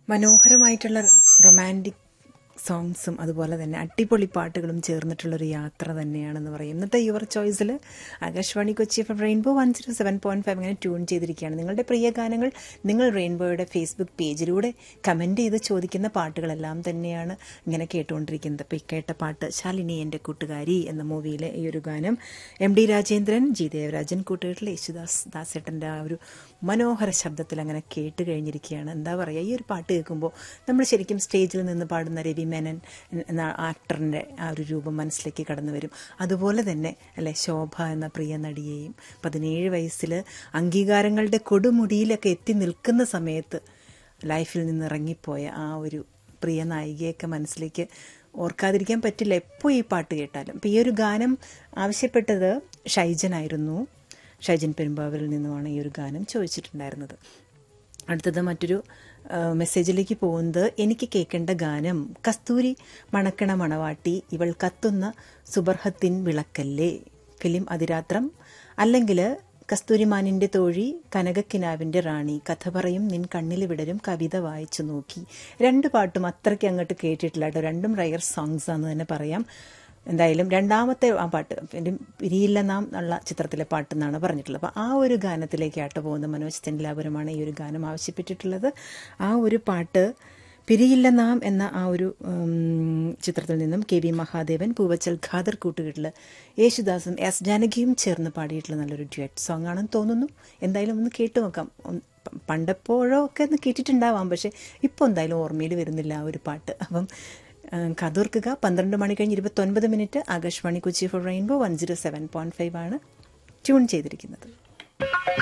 മനോഹരമായിട്ടുള്ള റൊമാൻറ്റിക് സോങ്സും അതുപോലെ തന്നെ അടിപൊളി പാട്ടുകളും ചേർന്നിട്ടുള്ളൊരു യാത്ര തന്നെയാണെന്ന് പറയും ഇന്നത്തെ യുവർ ചോയ്സിൽ Akashvani Kochi F rainbow one zero seven point five അങ്ങനെ ട്യൂൺ ചെയ്തിരിക്കുകയാണ് നിങ്ങളുടെ പ്രിയ ഗാനങ്ങൾ നിങ്ങൾ റെയിൻബോയുടെ ഫേസ്ബുക്ക് പേജിലൂടെ കമൻറ്റ് ചെയ്ത് ചോദിക്കുന്ന പാട്ടുകളെല്ലാം തന്നെയാണ് ഇങ്ങനെ കേട്ടുകൊണ്ടിരിക്കുന്നത് ഇപ്പോൾ ഈ കേട്ട പാട്ട് ശാലിനി എൻ്റെ കൂട്ടുകാരി എന്ന മൂവിയിലെ ഈ ഒരു ഗാനം M D Rajendran G Devarajan കൂട്ടുകെട്ടിലെ യേശുദാസ് ദാസേട്ടൻ്റെ ആ ഒരു മനോഹര ശബ്ദത്തിൽ അങ്ങനെ കേട്ട് കഴിഞ്ഞിരിക്കുകയാണ് എന്താ പറയുക ഈ ഒരു പാട്ട് കേൾക്കുമ്പോൾ നമ്മൾ ശരിക്കും സ്റ്റേജിൽ നിന്ന് പാടുന്ന രവി മേനൻ എന്ന ആക്ടറിൻ്റെ ആ ഒരു രൂപം മനസ്സിലേക്ക് കടന്നു വരും അതുപോലെ തന്നെ അല്ലെ ശോഭ എന്ന പ്രിയ നടിയെയും പതിനേഴ് വയസ്സിൽ അംഗീകാരങ്ങളുടെ കൊടുമുടിയിലൊക്കെ എത്തി നിൽക്കുന്ന സമയത്ത് ലൈഫിൽ നിന്ന് ഇറങ്ങിപ്പോയ ആ ഒരു പ്രിയ നായികയൊക്കെ മനസ്സിലേക്ക് ഓർക്കാതിരിക്കാൻ പറ്റില്ല എപ്പോൾ ഈ പാട്ട് കേട്ടാലും അപ്പോൾ ഈ ഒരു ഗാനം ആവശ്യപ്പെട്ടത് ഷൈജനായിരുന്നു ഷൈജൻ പെരുമ്പാവൂരിൽ നിന്നുമാണ് ഈ ഒരു ഗാനം ചോദിച്ചിട്ടുണ്ടായിരുന്നത് അടുത്തത് മറ്റൊരു മെസ്സേജിലേക്ക് പോകുന്നത് എനിക്ക് കേൾക്കേണ്ട ഗാനം കസ്തൂരി മണക്കണ മണവാട്ടി ഇവൾ കത്തുന്ന സുബർഹത്തിൻ വിളക്കല്ലേ ഫിലിം അതിരാത്രം അല്ലെങ്കിൽ കസ്തൂരിമാനിന്റെ തോഴി കനകക്കിനാവിന്റെ റാണി കഥ പറയും നിൻ കണ്ണിൽ വിടരും കവിത വായിച്ചു നോക്കി രണ്ട് പാട്ടും അത്രയ്ക്ക് അങ്ങോട്ട് കേട്ടിട്ടില്ല കേട്ടോ രണ്ടും റയർ സോങ്സ് ആണെന്ന് തന്നെ പറയാം എന്തായാലും രണ്ടാമത്തെ ആ പാട്ട് പിന്നെ പിരിയില്ല നാം എന്നുള്ള ചിത്രത്തിലെ പാട്ട് എന്നാണ് പറഞ്ഞിട്ടുള്ളത് അപ്പോൾ ആ ഒരു ഗാനത്തിലേക്കാട്ട് പോകുന്ന മനോജ് തെന്നിലാപുരമാണ് ഈ ഒരു ഗാനം ആവശ്യപ്പെട്ടിട്ടുള്ളത് ആ ഒരു പാട്ട് പിരിയില്ല നാം എന്ന ആ ഒരു ചിത്രത്തിൽ നിന്നും കെ വി മഹാദേവൻ പൂവച്ചൽ ഖാദർ കൂട്ടുകെട്ടിൽ യേശുദാസും എസ് ജാനകിയും ചേർന്ന് പാടിയിട്ടുള്ള നല്ലൊരു ഡ്യുവറ്റ് സോങ് ആണെന്ന് തോന്നുന്നു എന്തായാലും ഒന്ന് കേട്ടു നോക്കാം പണ്ടെപ്പോഴോ ഒക്കെ ഒന്ന് കേട്ടിട്ടുണ്ടാവാം പക്ഷേ ഇപ്പോൾ എന്തായാലും ഓർമ്മയിൽ വരുന്നില്ല ആ ഒരു പാട്ട് അപ്പം കതോർക്കുക പന്ത്രണ്ട് മണി കഴിഞ്ഞ് ഇരുപത്തൊൻപത് minute Akashvani Kochi four rainbow one zero seven point five ആണ് ട്യൂൺ ചെയ്തിരിക്കുന്നത്